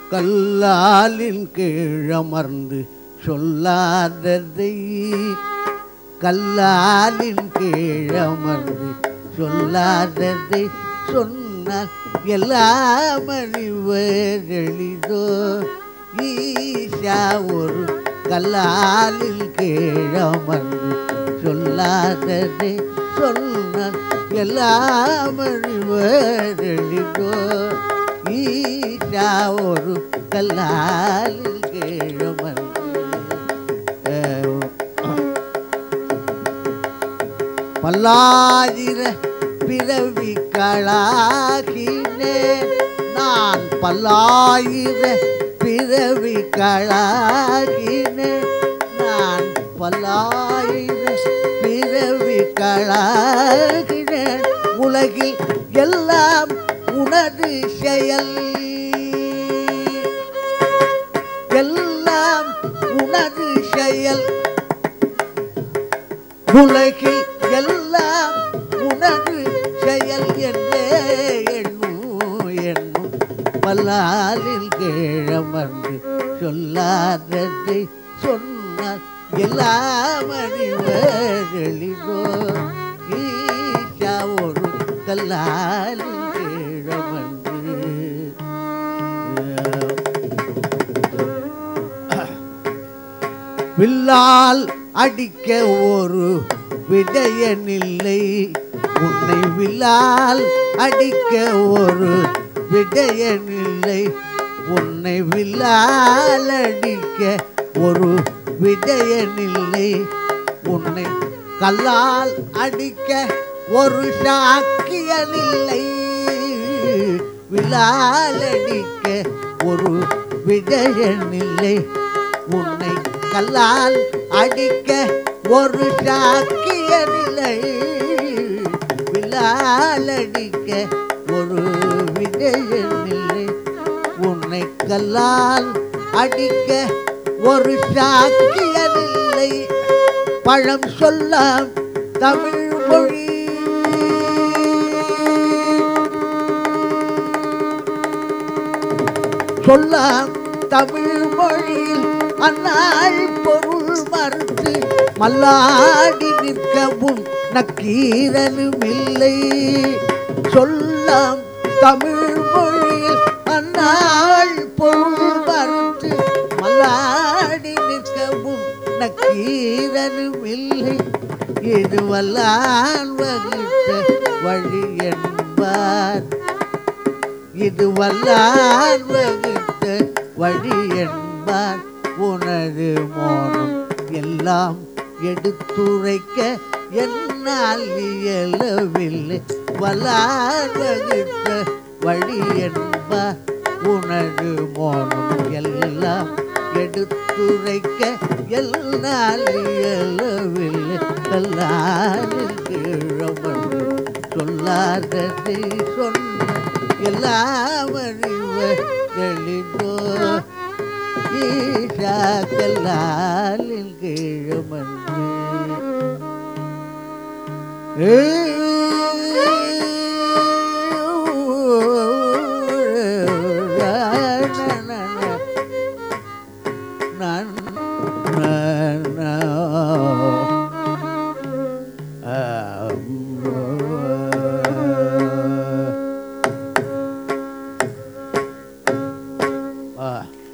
கல்லாலின் கீழமர்ந்து சொல்லாததை கல்லாலின் கீழமர்ந்து சொல்லாததை சொன்னால் எல்லாம் அறிவர் எளிதோ ஈஷா ஒரு கல்லாலில் கீழமர்ந்து சொல்லாததை சொன்னால் எல்லாம் அறிவர் எளிதோ ஈஷா ஒரு கல்லாலில் கீழமர்ந்து பல்லாயிர பிறவிகளாகினேன் நான் பல்லாயிர பிறவிகளாகினேன் நான் பல்லாயிர பிறவிகளாகினேன் உலகில் எல்லாம் உனது செயல் எல்லாம் உனது செயல் உலகில் எல்லாம் உனது செயல் என்றே எண்ணும் எண்ணும் பல்லாலில் கிழமர்ந்து சொல்லாததை சொன்னால் எல்லாம் அறிவதெளிதோ ஈஷா ஒரு கல்லாலில் கிழமர்ந்து வில்லால் அடிக்க ஒரு விடயனில்லை உன்னை வில்லால் அடிக்க ஒரு விடயனில்லை உன்னை வில்லால் அடிக்க ஒரு விடயனில்லை உன்னை கல்லால் அடிக்க ஒரு சாக்கியனில்லை வில்லால் அடிக்க ஒரு விடயனில்லை உன்னை கல்லால் அடிக்க ஒரு சாக்கியனில்லை வில்லால் அடிக்க ஒரு விஜயனில்லை உன்னை கல்லால் அடிக்க ஒரு சாக்கியனில்லை பழம் சொல்ல தமிழ் மொழி சொல்ல தமிழ் மொழியில் அந்நாள் பொருள் மறுத்து மல்லாடி நிற்கவும் நக்கீரனும் இல்லை சொல்லாம் தமிழ் மொழியில் அந்நாள் பொருள் மறுத்து மல்லாடி நிற்கவும் நக்கீரனும் இல்லை இது வல்லான் வகுத்த வழி என்பார் இது வல்லார் வகுத்த வழி என்பார் உனது மோனம் எல்லாம் எடுத்துரைக்க என்னால் இயலவில்லை வல்லார் வகுத்த வழி என்பார் உனது மோனம் எல்லாம் எடுத்துரைக்க என்னால் இயலவில்லை கல்லாரில் கீழமன்று சொல்லாததை சொன்ன எல்லாம் அறிவ தெளிந்தோ ஈஷா கல்லாலில் கீழமன்று நான் ஆ